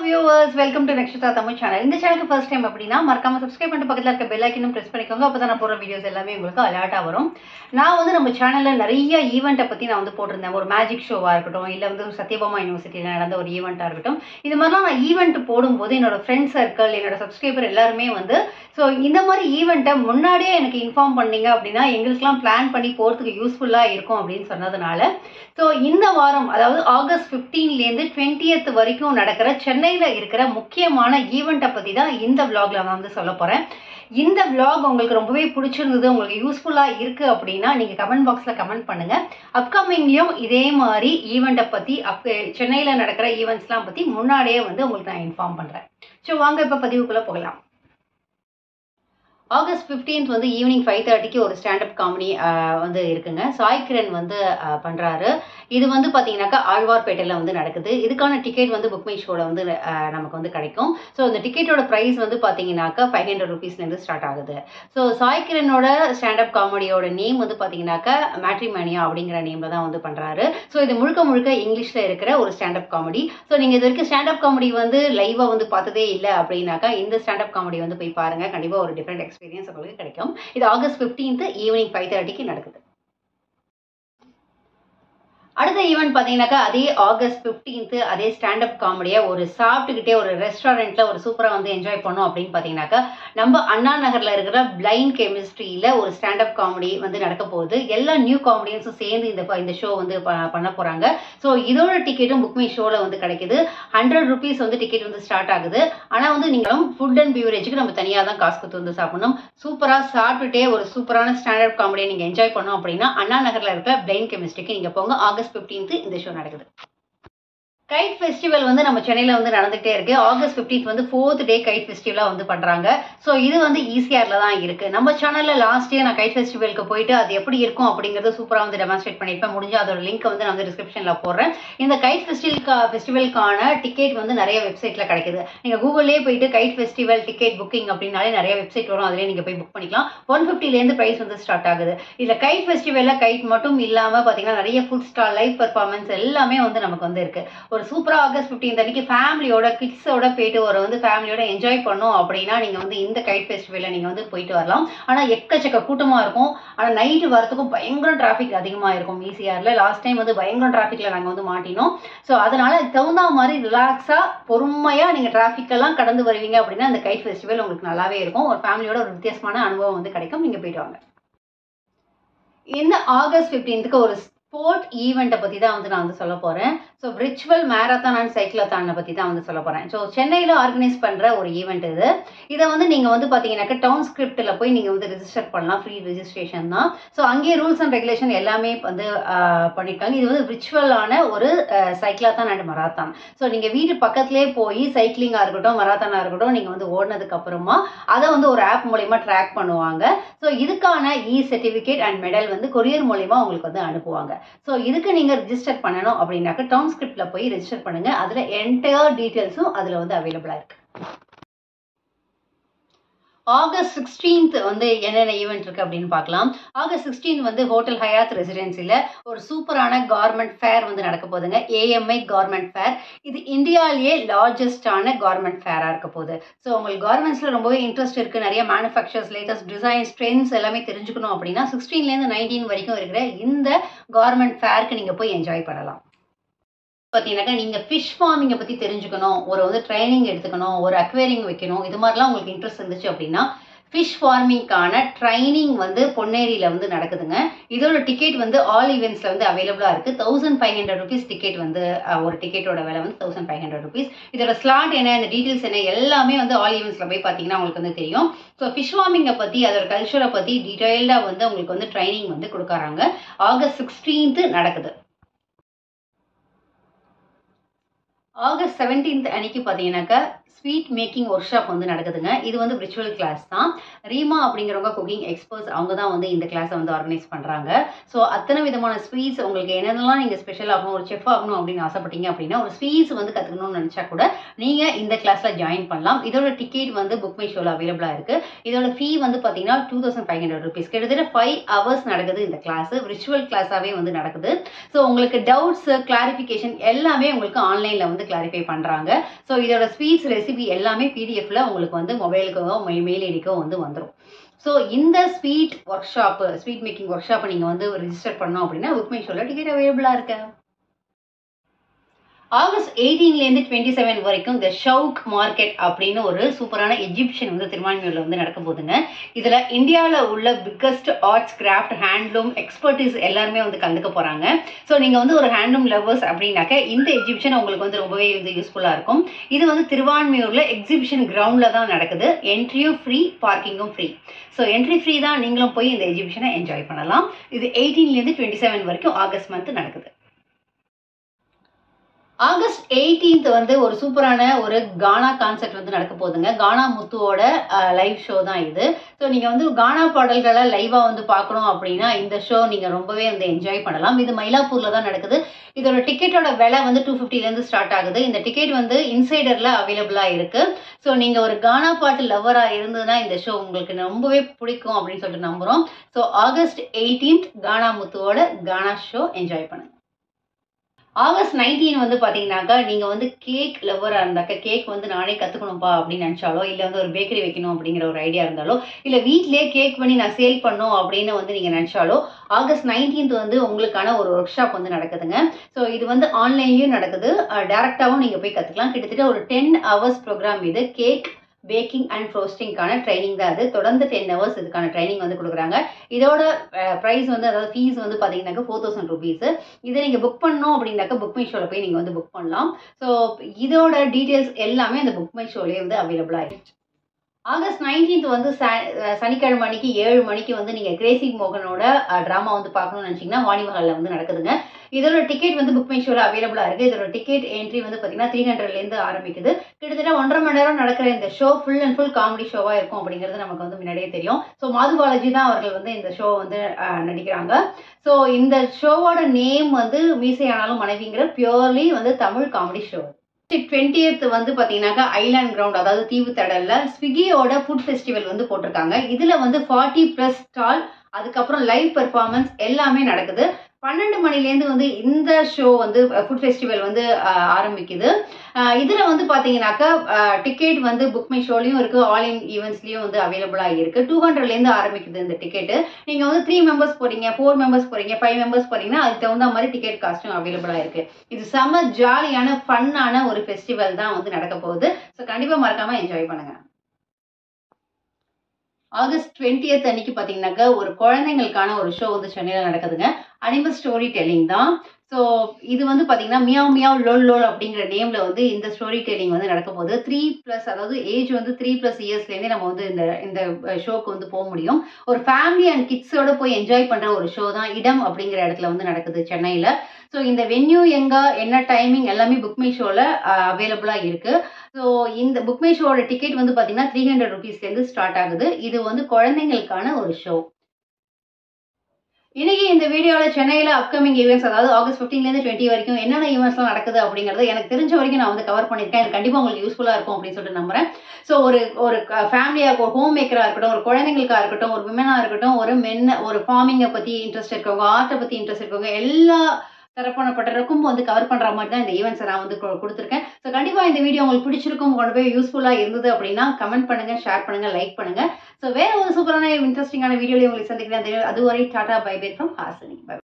viewers welcome to next Tamil channel இந்த சேனலுக்கு first time அப்படின்னா மறக்காம சப்ஸ்கிரைப் பண்ணிட்டு பக்கத்தில் இருக்க பெல் ஐக்கனும் ப்ரெஸ் பண்ணிக்கோங்க அப்போ தான் நான் போடுற வீடியோஸ் எல்லாமே உங்களுக்கு அலர்ட்டாக வரும் நான் வந்து நம்ம சேனலில் நிறைய ஈவெண்ட்டை பற்றி நான் வந்து போட்டிருந்தேன் ஒரு மேஜிக் ஷோவாக இருக்கட்டும் இல்லை வந்து சத்யபாமா யூனிவர்சிட்டியில் நடந்த ஒரு ஈவெண்ட்டாக இருக்கட்டும் இது மாதிரிலாம் நான் ஈவெண்ட் போடும்போது என்னோட ஃப்ரெண்ட் சர்க்கிள் என்னோட சப்ஸ்கிரைபர் எல்லாருமே வந்து ஸோ இந்த மாதிரி ஈவெண்ட்டை முன்னாடியே எனக்கு இன்ஃபார்ம் பண்ணீங்க அப்படின்னா எங்களுக்குலாம் பிளான் பண்ணி போகிறதுக்கு யூஸ்ஃபுல்லாக இருக்கும் அப்படின்னு சொன்னதுனால ஸோ இந்த வாரம் அதாவது ஆகஸ்ட் ஃபிஃப்டீன்லேருந்து டுவெண்ட்டியத் வரைக்கும் நடக்கிற சென்னையில் இருக்கிற முக்கியமான ஈவெண்ட்டை பற்றி தான் இந்த vlogல நான் வந்து சொல்ல போகிறேன் இந்த vlog உங்களுக்கு ரொம்பவே பிடிச்சிருந்தது உங்களுக்கு யூஸ்ஃபுல்லாக இருக்குது அப்படின்னா நீங்கள் கமெண்ட் பாக்ஸில் கமெண்ட் பண்ணுங்கள் அப்கமிங்லேயும் இதே மாதிரி ஈவெண்ட்டை பற்றி அப் சென்னையில் நடக்கிற ஈவெண்ட்ஸ்லாம் பற்றி முன்னாடியே வந்து உங்களுக்கு நான் இன்ஃபார்ம் பண்ணுறேன் ஸோ வாங்க இப்போ பதிவுக்குள்ளே போகலாம் ஆகஸ்ட் 15th வந்து ஈவினிங் ஃபைவ் தேர்ட்டிக்கு ஒரு ஸ்டாண்டப் காமெடி வந்து இருக்குங்க சாய் கிரண் வந்து அஹ், பண்றாரு இது வந்து பார்த்தீங்கன்னாக்கா ஆழ்வார்பேட்டையில் வந்து நடக்குது இதுக்கான டிக்கெட் வந்து புக் மை ஷோவில் வந்து அஹ், நமக்கு வந்து கிடைக்கும் ஸோ இந்த டிக்கெட்டோட ப்ரைஸ் வந்து பார்த்தீங்கன்னாக்கா ஃபைவ் ஹண்ட்ரட் ருபீஸ்லேருந்து ஸ்டார்ட் ஆகுது ஸோ சாய் கிரனோட ஸ்டாண்டப் காமெடியோட நேம் வந்து பார்த்தீங்கன்னாக்கா மேட்ரிமேனியா அப்படிங்கிற நேமில் தான் வந்து பண்ணுறாரு ஸோ இது முழுக்க முழுக்க இங்கிலீஷில் இருக்கிற ஒரு ஸ்டாண்டப் காமெடி ஸோ நீங்கள் இது வரைக்கும் ஸ்டாண்டப் காமெடி வந்து லைவாக வந்து பார்த்ததே இல்லை அப்படின்னாக்கா இந்த ஸ்டாண்டப் காமெடி வந்து போய் பாருங்கள் கண்டிப்பாக ஒரு டிஃப்ரெண்ட் எக்ஸ்பீரியன்ஸ் உங்களுக்கு கிடைக்கும் இது ஆகஸ்ட் 15th ஈவினிங் ஃபைவ் தேர்ட்டிக்கு நடக்குது அடுத்த ஈவெண்ட் பார்த்தீங்கன்னாக்கா அதே ஆகஸ்ட் 15th அதே ஸ்டாண்டப் காமெடியை ஒரு சாப்பிட்டுக்கிட்டே ஒரு ரெஸ்டாரண்ட்டில் ஒரு சூப்பராக வந்து என்ஜாய் பண்ணோம் அப்படின்னு பார்த்தீங்கன்னாக்கா நம்ம அண்ணா நகரில் இருக்கிற பிளைண்ட் கெமிஸ்ட்ரியில் ஒரு ஸ்டாண்டப் காமெடி வந்து நடக்க போகுது எல்லா நியூ காமெடியன்ஸும் சேர்ந்து இந்த இந்த ஷோ வந்து ப- பண்ண போகிறாங்க ஸோ இதோட டிக்கெட்டும் புக்மை ஷோவில் வந்து கிடைக்குது ஹண்ட்ரட் ருபீஸ் வந்து டிக்கெட் வந்து ஸ்டார்ட் ஆகுது ஆனால் வந்து நீங்களும் ஃபுட் அண்ட் பியூரேஜுக்கு நம்ம தனியாக தான் காசு கொடுத்து வந்து சாப்பிடணும் சூப்பராக சாப்பிட்டுட்டே ஒரு சூப்பரான ஸ்டாண்டர்ட் காமெடியை நீங்கள் என்ஜாய் பண்ணோம் அப்படின்னா அண்ணா நகரில் இருக்கிற பிளைன் கெமிஸ்ட்ரிக்கு நீங்கள் போங்க ஆகஸ்ட் 15th இந்த ஷோ நடக்குது கைட் ஃபெஸ்டிவல் வந்து நம்ம சென்னையில் வந்து நடந்துகிட்டே இருக்கு ஆகஸ்ட் 15th வந்து ஃபோர்த் டே கைட் ஃபெஸ்டிவலாக வந்து பண்ணுறாங்க ஸோ இது வந்து ஈஸியாரில் தான் இருக்கு நம்ம சேனலில் லாஸ்ட் இயர் நான் கைட் ஃபெஸ்டிவலுக்கு போயிட்டு அது எப்படி இருக்கும் அப்படிங்கிறத சூப்பராக வந்து டெமான்ஸ்ட்ரேட் பண்ணியிருப்பேன் முடிஞ்சு அதோட லிங்க் வந்து நான் வந்து டிஸ்கிரிப்ஷனில் போடுறேன் இந்த கைட் ஃபெஸ்டிவல்கா ஃபெஸ்டிவலுக்கான டிக்கெட் வந்து நிறைய வெப்சைட்டில் கிடைக்குது நீங்கள் கூகுள்லேயே போயிட்டு கைட் ஃபெஸ்டிவல் டிக்கெட் புக்கிங் அப்படின்னாலே நிறைய வெப்சைட் வரும் அதிலே நீங்கள் போய் புக் பண்ணிக்கலாம் ஒன் ஃபிஃப்டிலேருந்து ப்ரைஸ் வந்து ஸ்டார்ட் ஆகுது இதில் கைட் ஃபெஸ்டிவலில் கைட் மட்டும் இல்லாமல் பார்த்தீங்கன்னா நிறைய ஃபுட் ஸ்டால் லைவ் பர்ஃபார்மன்ஸ் எல்லாமே வந்து நமக்கு வந்து இருக்கு ஒரு சூப்பராக ஆகஸ்ட் 15th அன்னைக்கு ஃபேமிலியோட கிட்ஸோட போயிட்டு ஒரு வந்து ஃபேமிலியோட என்ஜாய் பண்ணோம் அப்படின்னா நீங்கள் வந்து இந்த கைட் ஃபெஸ்டிவலில் நீங்கள் வந்து போயிட்டு வரலாம் ஆனால் எக்கச்சக்க கூட்டமாக இருக்கும் ஆனால் நைட்டு வரத்துக்கும் பயங்கர டிராஃபிக் அதிகமாக இருக்கும் ஈஸியாரில் லாஸ்ட் டைம் வந்து பயங்கர டிராஃபிக்கில் நாங்கள் வந்து மாட்டினோம் ஸோ அதனால அதுக்கு தகுந்த மாதிரி ரிலாக்ஸாக பொறுமையாக நீங்கள் டிராஃபிக்கெல்லாம் கடந்து வருவீங்க அப்படின்னா இந்த கைட் ஃபெஸ்டிவல் உங்களுக்கு நல்லாவே இருக்கும் ஒரு ஃபேமிலியோட ஒரு வித்தியாசமான அனுபவம் வந்து கிடைக்கும் நீங்கள் போயிட்டு வாங்க இந்த ஆகஸ்ட் 15th ஒரு ஸ்போர்ட் ஈவெண்ட்டை பற்றி தான் வந்து நான் வந்து சொல்ல போகிறேன் ஸோ விர்ச்சுவல் மேரத்தான் அண்ட் சைக்கிளத்தானை பற்றி தான் வந்து சொல்ல போகிறேன் ஸோ சென்னையில் ஆர்கனைஸ் பண்ணுற ஒரு ஈவெண்ட் இது இதை வந்து நீங்கள் வந்து பார்த்தீங்கன்னாக்கா டவுன் ஸ்கிரிப்டில் போய் நீங்கள் வந்து ரெஜிஸ்டர் பண்ணலாம் ஃப்ரீ ரெஜிஸ்ட்ரேஷன் தான் ஸோ அங்கேயே ரூல்ஸ் அண்ட் ரெகுலேஷன் எல்லாமே வந்து ஆஹ், பண்ணியிருக்காங்க இது வந்து விர்ச்சுவலான ஒரு சைக்கிளாத்தான் அண்ட் மராத்தான் ஸோ நீங்கள் வீட்டு பக்கத்துலேயே போய் சைக்கிளிங்காக இருக்கட்டும் மராத்தானாக இருக்கட்டும் நீங்கள் வந்து ஓடினதுக்கு அப்புறமா அதை வந்து ஒரு ஆப் மூலயமா ட்ராக் பண்ணுவாங்க ஸோ இதுக்கான இ சர்டிஃபிகேட் அண்ட் மெடல் வந்து கொரியர் மூலயமா உங்களுக்கு வந்து அனுப்புவாங்க ஸோ இதுக்கு நீங்கள் ரிஜிஸ்டர் பண்ணணும் அப்படின்னாக்க டவுன் ஸ்கிரிப்டில் போய் ரெஜிஸ்டர் பண்ணுங்க அதில் என்டையர் டீட்டெயில்ஸும் அதில் வந்து அவைலபிளாக இருக்கு ஆகஸ்ட் 16th வந்து என்னென்ன ஈவெண்ட் இருக்கு அப்படின்னு பார்க்கலாம் ஆகஸ்ட் 16th வந்து ஹோட்டல் ஹயாத் ரெசிடென்சியில் ஒரு சூப்பரான கார்மெண்ட் ஃபேர் வந்து நடக்க போகுதுங்க ஏஎம்ஐ கார்மெண்ட் ஃபேர் இது இந்தியாவிலேயே லார்ஜஸ்டான கார்மெண்ட் ஃபேராக இருக்க போகுது ஸோ உங்களுக்கு கார்மெண்ட்ஸில் ரொம்பவே இன்ட்ரெஸ்ட் இருக்குது நிறைய மேனுஃபேக்சர்ஸ் லேட்டஸ்ட் டிசைன்ஸ் ட்ரெண்ட்ஸ் எல்லாமே தெரிஞ்சுக்கணும் அப்படின்னா சிக்ஸ்டீன்லேருந்து நைன்டீன் வரைக்கும் இருக்கிற இந்த கார்மெண்ட் ஃபேருக்கு நீங்கள் போய் என்ஜாய் பண்ணலாம் பார்த்தீங்கன்னாக்கா நீங்கள் ஃபிஷ் ஃபார்மிங்கை பற்றி தெரிஞ்சுக்கணும் ஒரு வந்து ட்ரைனிங் எடுத்துக்கணும் ஒரு அக்வேரிங் வைக்கணும் இது மாதிரிலாம் உங்களுக்கு இன்ட்ரெஸ்ட் இருந்துச்சு அப்படின்னா ஃபிஷ் ஃபார்மிங்க்கான ட்ரைனிங் வந்து பொன்னேரியில் வந்து நடக்குதுங்க இதோட டிக்கெட் வந்து ஆல் ஈவெண்ட்ஸில் வந்து அவைலபிளாக இருக்குது thousand five hundred rupees ticket வந்து அஹ், ஒரு டிக்கெட்டோட விலை வந்து தௌசண்ட் ஃபைவ் ஹண்ட்ரட் ருபீஸ் இதோட ஸ்லாட் என்ன இந்த டீட்டெயில்ஸ் என்ன எல்லாமே வந்து ஆல் ஈவெண்ட்ஸில் போய் பார்த்தீங்கன்னா உங்களுக்கு வந்து தெரியும் ஸோ ஃபிஷ் ஃபார்மிங்கை பற்றி அதோட கல்ச்சரை பற்றி டீட்டெயில்டாக வந்து உங்களுக்கு வந்து ட்ரைனிங் வந்து கொடுக்குறாங்க ஆகஸ்ட் 16th நடக்குது ஆகஸ்ட் 17th அன்னைக்கு பார்த்தீங்கன்னாக்கா ஸ்வீட் மேக்கிங் ஒர்க் ஷாப் வந்து நடக்குதுங்க இது வந்து விர்ச்சுவல் கிளாஸ் தான் ரீமா அப்படிங்கிறவங்க குக்கிங் எக்ஸ்பர்ட்ஸ் அவங்க தான் வந்து இந்த கிளாஸை வந்து ஆர்கனைஸ் பண்ணுறாங்க ஸோ அத்தனை விதமான ஸ்வீட்ஸ் உங்களுக்கு என்னென்னலாம் நீங்கள் ஸ்பெஷல் ஆகணும் ஒரு செஃப் ஆகணும் அப்படின்னு ஆசைப்பட்டீங்க அப்படின்னா ஒரு ஸ்வீட்ஸ் வந்து கற்றுக்கணும்னு நினச்சா கூட நீங்கள் இந்த கிளாஸில் ஜாயின் பண்ணலாம் இதோட டிக்கெட் வந்து புக் மை ஷோவில் அவைலபிளாக இருக்குது இதோட ஃபீ வந்து பார்த்தீங்கன்னா two thousand five hundred rupees கிட்டத்தட்ட ஃபைவ் ஹவர்ஸ் நடக்குது இந்த கிளாஸ் விர்ச்சுவல் கிளாஸாகவே வந்து நடக்குது ஸோ உங்களுக்கு டவுட்ஸ் கிளாரிஃபிகேஷன் எல்லாமே உங்களுக்கு ஆன்லைனில் வந்து கிளாரிஃபை பண்ணுறாங்க ஸோ இதோட ஸ்வீட்ஸ் ரெசிபி எல்லாமே பிடிஎஃப்ல உங்களுக்கு வந்து மொபைலுக்கோ மெயில் ஐடிக்கோ வந்து வந்துடும் ஸோ இந்த sweet workshop sweet making ஒர்க் ஷாப்பை நீங்கள் வந்து ரிஜிஸ்டர் பண்ணோம் அப்படின்னா புக் மை ஷோவில் டிக்கெட் அவைலபிளாக இருக்கு ஆகஸ்ட் எயிட்டீன்லேருந்து டுவெண்ட்டி செவன் வரைக்கும் இந்த ஷவுக் மார்க்கெட் அப்படின்னு ஒரு சூப்பரான எஜிபிஷன் வந்து திருவான்மையூரில் வந்து நடக்க போகுதுங்க இதில் இந்தியாவில் உள்ள biggest arts craft handloom expertise எல்லாருமே வந்து கலந்துக்க போகிறாங்க ஸோ நீங்கள் வந்து ஒரு ஹேண்ட்லூம் லவர்ஸ் அப்படின்னாக்க இந்த எஜிபிஷன் உங்களுக்கு வந்து ரொம்பவே வந்து யூஸ்ஃபுல்லாக இருக்கும் இது வந்து திருவான்மையூரில் எக்ஸிபிஷன் கிரவுண்டில் தான் நடக்குது என்ட்ரியும் ஃப்ரீ பார்க்கிங்கும் ஃப்ரீ ஸோ என்ட்ரி ஃப்ரீ தான் நீங்களும் போய் இந்த எஜிபிஷனை என்ஜாய் பண்ணலாம் இது எயிட்டீன்லேருந்து டுவெண்ட்டி செவன் வரைக்கும் ஆகஸ்ட் மந்த் நடக்குது ஆகஸ்ட் எயிட்டீன்த் வந்து ஒரு சூப்பரான ஒரு கானா கான்செர்ட் வந்து நடக்க போகுதுங்க கானா முத்துவோட லைவ் ஷோ தான் இது ஸோ நீங்கள் வந்து கானா பாடல்களை லைவாக வந்து பார்க்கணும் அப்படின்னா இந்த ஷோ நீங்கள் ரொம்பவே வந்து என்ஜாய் பண்ணலாம் இது மயிலாப்பூரில் தான் நடக்குது இதோட டிக்கெட்டோட விலை வந்து டூ ஃபிஃப்டிலேருந்து ஸ்டார்ட் ஆகுது இந்த டிக்கெட் வந்து இன்சைடரில் அவைலபிளாக இருக்குது ஸோ நீங்கள் ஒரு கானா பாட்டு லவ்வராக இருந்ததுன்னா இந்த ஷோ உங்களுக்கு ரொம்பவே பிடிக்கும் அப்படின்னு சொல்லிட்டு நம்புகிறோம் ஸோ ஆகஸ்ட் எயிட்டீன்த் கானா முத்துவோட கானா ஷோ என்ஜாய் பண்ணுங்க ஆகஸ்ட் நைன்டீன் வந்து பார்த்தீங்கன்னாக்கா நீங்கள் வந்து கேக் லவ்வராக இருந்தாக்கா கேக் வந்து நானே கற்றுக்கணும்ப்பா அப்படின்னு நினச்சாலோ இல்லை வந்து ஒரு பேக்கரி வைக்கணும் அப்படிங்கிற ஒரு ஐடியா இருந்தாலோ இல்லை வீட்டிலே கேக் பண்ணி நான் சேல் பண்ணணும் அப்படின்னு வந்து நீங்கள் நினச்சாலோ ஆகஸ்ட் நைன்டீன்த் வந்து உங்களுக்கான ஒரு ஒர்க் ஷாப் வந்து நடக்குதுங்க ஸோ இது வந்து ஆன்லைன்லேயும் நடக்குது டேரெக்டாகவும் நீங்கள் போய் கற்றுக்கலாம் கிட்டத்தட்ட ஒரு டென் ஹவர்ஸ் ப்ரோக்ராம் இது கேக் பேக்கிங் அண்ட் ஃப்ரோஸ்டிங்கான ட்ரைனிங் தான் அது தொடர்ந்து டென் ஹவர்ஸ் இதுக்கான ட்ரைனிங் வந்து கொடுக்குறாங்க இதோட ப்ரைஸ் வந்து அதாவது ஃபீஸ் வந்து பார்த்தீங்கன்னாக்கா ஃபோர் தௌசண்ட் ருபீஸ் இதை நீங்கள் புக் பண்ணோம் அப்படின்னாக்கா புக் மை ஷோவில் போய் நீங்கள் வந்து புக் பண்ணலாம் ஸோ இதோட டீட்டெயில்ஸ் எல்லாமே அந்த புக் மை ஷோலேயே வந்து அவைலபிள் ஆகிடுச்சு ஆகஸ்ட் நைன்டீன்த் வந்து சனிக்கிழமை அன்னைக்கு ஏழு மணிக்கு வந்து நீங்கள் கிரேசி மோகனோட ட்ராமா வந்து பார்க்கணும்னு நினச்சிங்கன்னா வாணிமஹாலில் வந்து நடக்குதுங்க இதோட டிக்கெட் வந்து புக் மை ஷோவில் அவைலபிளாக இருக்குது இதோட டிக்கெட் என்ட்ரி வந்து பார்த்தீங்கன்னா த்ரீ ஹண்ட்ரட்லேருந்து ஆரம்பிக்குது கிட்டத்தட்ட ஒன்றரை மணி நேரம் நடக்கிற இந்த show full and full comedy ஷோவாக இருக்கும் அப்படிங்கிறது நமக்கு வந்து முன்னாடியே தெரியும் ஸோ மாது பாலாஜி தான் அவர்கள் வந்து இந்த ஷோ வந்து நடிக்கிறாங்க ஸோ இந்த ஷோவோட நேம் வந்து மீசையானாலும் மனைவிங்கிற பியூர்லி வந்து தமிழ் காமெடி ஷோ டுவெண்ட்டியத் வந்து பார்த்தீங்கன்னாக்கா ஐலாண்ட் கிரவுண்ட் அதாவது தீவு தடல்ல ஸ்விக்கியோட ஃபுட் ஃபெஸ்டிவல் வந்து போட்டிருக்காங்க இதில் வந்து ஃபார்ட்டி ப்ளஸ் ஸ்டால் அதுக்கப்புறம் லைவ் பெர்ஃபார்மன்ஸ் எல்லாமே நடக்குது பன்னெண்டு மணிலேருந்து வந்து இந்த ஷோ வந்து ஃபுட் ஃபெஸ்டிவல் வந்து ஆரம்பிக்குது இதில் வந்து பார்த்தீங்கன்னாக்கா டிக்கெட் வந்து புக் மை ஷோலையும் இருக்குது ஆல் இன் ஈவெண்ட்ஸ்லேயும் வந்து அவைலபிளாக இருக்குது டூ ஹண்ட்ரட்லேருந்து ஆரம்பிக்குது இந்த டிக்கெட்டு நீங்கள் வந்து த்ரீ மெம்பர்ஸ் போகிறீங்க ஃபோர் மெம்பர்ஸ் போகிறீங்க ஃபைவ் மெம்பர்ஸ் போகிறீங்கன்னா அதுக்கு தகுந்த மாதிரி டிக்கெட் காஸ்ட்டும் அவைலபிளாக இருக்குது இது செம்ம ஜாலியான ஃபன்னான ஒரு ஃபெஸ்டிவல் தான் வந்து நடக்க போகுது ஸோ கண்டிப்பாக மறக்காமல் என்ஜாய் பண்ணுங்கள் ஆகஸ்ட் டுவெண்ட்டியத் அன்னைக்கு பார்த்தீங்கன்னாக்கா ஒரு குழந்தைங்களுக்கான ஒரு ஷோ வந்து சென்னையில் நடக்குதுங்க அனிமல் ஸ்டோரி டெல்லிங் தான் ஸோ இது வந்து பார்த்தீங்கன்னா மியாவ் மியாவ் லோல் லோல் அப்படிங்கிற நேமில் வந்து இந்த ஸ்டோரி டெல்லிங் வந்து நடக்க போகுது த்ரீ ப்ளஸ் அதாவது ஏஜ் வந்து த்ரீ ப்ளஸ் இயர்ஸ்லேருந்தே நம்ம வந்து இந்த இந்த ஷோக்கு வந்து போக முடியும் ஒரு ஃபேமிலி அண்ட் கிட்ஸோட போய் என்ஜாய் பண்ணுற ஒரு ஷோ தான் இடம் அப்படிங்கிற இடத்துல வந்து நடக்குது சென்னையில் ஸோ இந்த வென்யூ எங்கே என்ன டைமிங் எல்லாமே புக்மை ஷோவில் அவைலபிளாக இருக்குது ஸோ இந்த புக்மை ஷோவோட டிக்கெட் வந்து பார்த்தீங்கன்னா த்ரீ ஹண்ட்ரட் ருபீஸ்லேருந்து ஸ்டார்ட் ஆகுது இது வந்து குழந்தைங்களுக்கான ஒரு ஷோ இன்னைக்கு இந்த வீடியோவில் சென்னையில் அப்கமிங் ஈவெண்ட்ஸ் அதாவது ஆகஸ்ட் ஃபிஃப்டீன்லேருந்து டுவெண்ட்டி வரைக்கும் என்னென்ன ஈவெண்ட்ஸ்லாம் நடக்குது அப்படிங்கிறது எனக்கு தெரிஞ்ச வரைக்கும் நான் வந்து கவர் பண்ணியிருக்கேன் இது கண்டிப்பாக உங்களுக்கு யூஸ்ஃபுல்லாக இருக்கும் அப்படின்னு சொல்லிட்டு நம்புறேன் ஸோ ஒரு ஒரு ஃபேமிலியாக இருக்கும் ஹோம் மேக்கராக இருக்கட்டும் ஒரு குழந்தைங்களுக்காக இருக்கட்டும் ஒரு விமனாக இருக்கட்டும் ஒரு மென் ஒரு ஃபார்மிங்கை பற்றி இன்ட்ரெஸ்ட் இருக்கவங்க ஆர்ட்டை பற்றி இன்ட்ரெஸ்ட் இருக்கவங்க எல்லா தரப்பணப்பட்டருக்கும் வந்து கவர் பண்ணுற மாதிரி தான் இந்த ஈவெண்ட்ஸை நான் வந்து கொடுத்துருக்கேன் ஸோ கண்டிப்பாக இந்த வீடியோ உங்களுக்கு பிடிச்சிருக்கும் கொண்டு போய் யூஸ்ஃபுல்லாக இருந்தது அப்படின்னா கமெண்ட் பண்ணுங்கள் ஷேர் பண்ணுங்கள் லைக் பண்ணுங்கள் ஸோ வேற ஒரு சூப்பரான இன்ட்ரெஸ்டிங்கான வீடியோவில் உங்களுக்கு சந்திக்கிறேன் அதுவரை tata bye bye from Haasini by